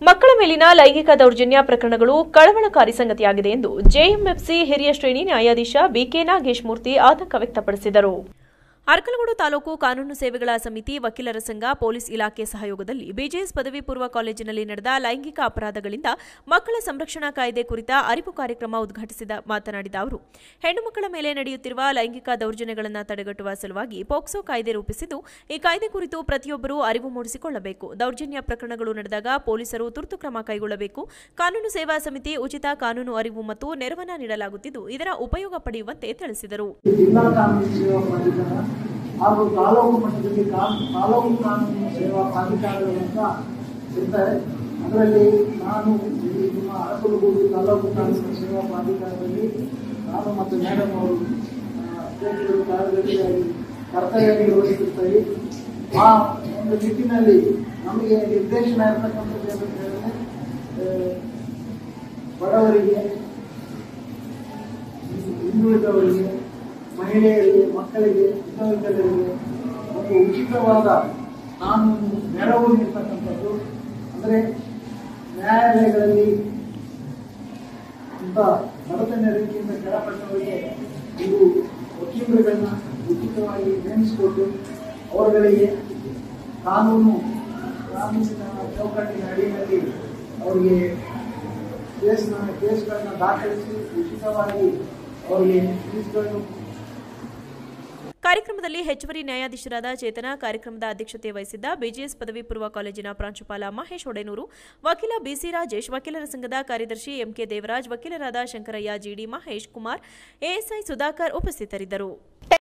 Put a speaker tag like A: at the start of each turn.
A: ಮಕ್ಕಳ ಮೇಲಿನ ಲೈಂಗಿಕ ದೌರ್ಜನ್ಯ ಪ್ರಕರಣಗಳು ಕಳವಳಕಾರಿ ಸಂಗತಿಯಾಗಿದೆ ಎಂದು ಜೆಎಂಎಫ್ಸಿ ಹಿರಿಯ ಶ್ರೇಣಿ ನ್ಯಾಯಾಧೀಶ ಬಿಕೆ ನಾಗೇಶ್ ಮೂರ್ತಿ ಆತಂಕ ವ್ಯಕ್ತಪಡಿಸಿದರು ಅರ್ಕಲಗೂಡು ತಾಲೂಕು ಕಾನೂನು ಸೇವೆಗಳ ಸಮಿತಿ ವಕೀಲರ ಸಂಘ ಪೊಲೀಸ್ ಇಲಾಖೆ ಸಹಯೋಗದಲ್ಲಿ ಬಿಜೆಎಸ್ ಪದವಿ ಪೂರ್ವ ಕಾಲೇಜಿನಲ್ಲಿ ನಡೆದ ಲೈಂಗಿಕ ಅಪರಾಧಗಳಿಂದ ಮಕ್ಕಳ ಸಂರಕ್ಷಣಾ ಕಾಯ್ದೆ ಕುರಿತ ಅರಿವು ಕಾರ್ಯಕ್ರಮ ಉದ್ಘಾಟಿಸಿದ ಮಾತನಾಡಿದ ಅವರು ಹೆಣ್ಣು ಮಕ್ಕಳ ಮೇಲೆ ನಡೆಯುತ್ತಿರುವ ಲೈಂಗಿಕ ದೌರ್ಜನ್ಯಗಳನ್ನು ತಡೆಗಟ್ಟುವ ಸಲುವಾಗಿ ಪೋಕ್ಸೋ ಕಾಯ್ದೆ ರೂಪಿಸಿದ್ದು ಈ ಕಾಯ್ದೆ ಕುರಿತು ಪ್ರತಿಯೊಬ್ಬರೂ ಅರಿವು ಮೂಡಿಸಿಕೊಳ್ಳಬೇಕು ದೌರ್ಜನ್ಯ ಪ್ರಕರಣಗಳು ನಡೆದಾಗ ಪೊಲೀಸರು ತುರ್ತು ಕ್ರಮ ಕೈಗೊಳ್ಳಬೇಕು ಕಾನೂನು ಸೇವಾ ಸಮಿತಿ ಉಚಿತ ಕಾನೂನು ಅರಿವು ಮತ್ತು ನೆರವನ್ನ ನೀಡಲಾಗುತ್ತಿದ್ದು ಇದರ ಉಪಯೋಗ ಪಡೆಯುವಂತೆ ತಿಳಿಸಿದರು
B: ಜಿಲ್ಲಾ ಕಾನೂನು ಸೇವಾ ಪ್ರಾಧಿಕಾರ ಹಾಗೂ ತಾಲೂಕು ಮಟ್ಟದಲ್ಲಿ ಕಾನ್- ತಾಲೂಕು ಕಾನೂನು ಸೇವಾ ಪ್ರಾಧಿಕಾರಗಳು ಅಂತ ಇರ್ತಾರೆ ಅದರಲ್ಲಿ ನಾನು ಇಲ್ಲಿ ನಿಮ್ಮ ಅರಕಲಗೂಡು ತಾಲೂಕು ಕಾನೂನು ಸೇವಾ ಪ್ರಾಧಿಕಾರದಲ್ಲಿ ನಾನು ಮತ್ತು ಮೇಡಮ್ ಅವರು ಆ, ಅಧ್ಯಕ್ಷರು ಕಾರ್ಯದರ್ಶಿಯಾಗಿ ಕರ್ತವ್ಯ ನಿರ್ವಹಿಸುತ್ತೇವೆ ಆ ಒಂದು ನಿಟ್ಟಿನಲ್ಲಿ ನಮಗೆ ನಿರ್ದೇಶನ ಇರತಕ್ಕಂಥದ್ದು ಏನಂತ ಹೇಳಿದ್ರೆ ಆ, ಬಡವರಿಗೆ ಹಿಂದುಳಿದವರಿಗೆ ಮಹಿಳೆಯರಿಗೆ ಮಕ್ಕಳಿಗೆ ವಿಧವಿಧರಿಗೆ ಒಂದು ಉಚಿತವಾದ ಕಾನೂನು ನೆರವು ನೀಡ್ತಕ್ಕಂಥದ್ದು ಅಂದರೆ ನ್ಯಾಯಾಲಯಗಳಲ್ಲಿ ಅಂತ ಬಡತನ ರೀತಿಯಿಂದ ಕೆಳಪಟ್ಟವರಿಗೆ ಇದು ವಕೀಲರುಗಳನ್ನ ಉಚಿತವಾಗಿ ನೇಮಿಸಿಕೊಟ್ಟು ಅವರುಗಳಿಗೆ ಕಾನೂನು ಕಾನೂನಿನ ಚೌಕಟ್ಟಿನ ಅಡಿಯಲ್ಲಿ ಅವರಿಗೆ ಕೇಸ್ನ ಕೇಸ್ಗಳನ್ನ ದಾಖಲಿಸಿ ಉಚಿತವಾಗಿ ಅವರಿಗೆ ಫೀಸ್ಗಳನ್ನು
A: ಕಾರ್ಯಕ್ರಮದಲ್ಲಿ ಹೆಚ್ಚುವರಿ ನ್ಯಾಯಾಧೀಶರಾದ ಚೇತನ ಕಾರ್ಯಕ್ರಮದ ಅಧ್ಯಕ್ಷತೆ ವಹಿಸಿದ್ದ ಬಿಜಿಎಸ್ ಪದವಿ ಪೂರ್ವ ಕಾಲೇಜಿನ ಪ್ರಾಂಶುಪಾಲ ಮಹೇಶ್ ಒಡೆನೂರು ವಕೀಲ ಬಿಸಿ ರಾಜೇಶ್ ವಕೀಲರ ಸಂಘದ ಕಾರ್ಯದರ್ಶಿ ಎಂಕೆ ದೇವರಾಜ್ ವಕೀಲರಾದ ಶಂಕರಯ್ಯ ಜಿಡಿ ಮಹೇಶ್ ಕುಮಾರ್ ಎಎಸ್ಐ ಸುಧಾಕರ್ ಉಪಸ್ಥಿತರಿದ್ದರು